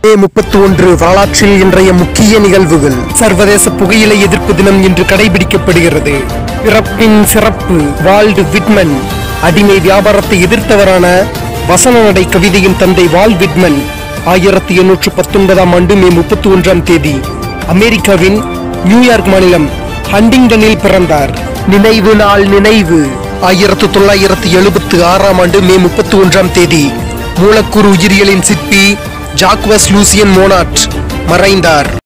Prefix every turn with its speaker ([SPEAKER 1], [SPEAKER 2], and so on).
[SPEAKER 1] மே முப்பத்தி ஒன்று வரலாற்றில் இன்றைய முக்கிய நிகழ்வுகள் சர்வதேச புகையிலை எதிர்ப்பு தினம் இன்று கடைபிடிக்கப்படுகிறது பிறப்பின் சிறப்பு வால்டு விட்மன் அடிமை வியாபாரத்தை எதிர்த்தவரான வசன நடை கவிதையின் தந்தை வால் விட்மன் ஆயிரத்தி எண்ணூற்று பத்தொன்பதாம் ஆண்டு மே முப்பத்தி ஒன்றாம் தேதி அமெரிக்காவின் நியூயார்க் மாநிலம் ஹண்டிங்டனில் பிறந்தார் நினைவு நாள் நினைவு ஆயிரத்து தொள்ளாயிரத்து எழுபத்து ஆறாம் ஆண்டு மே முப்பத்தி ஒன்றாம் தேதி மூலக்கூறு உயிரியலின் சிற்பி ஜாக்வஸ் லூசியன் மோனாட் மறைந்தார்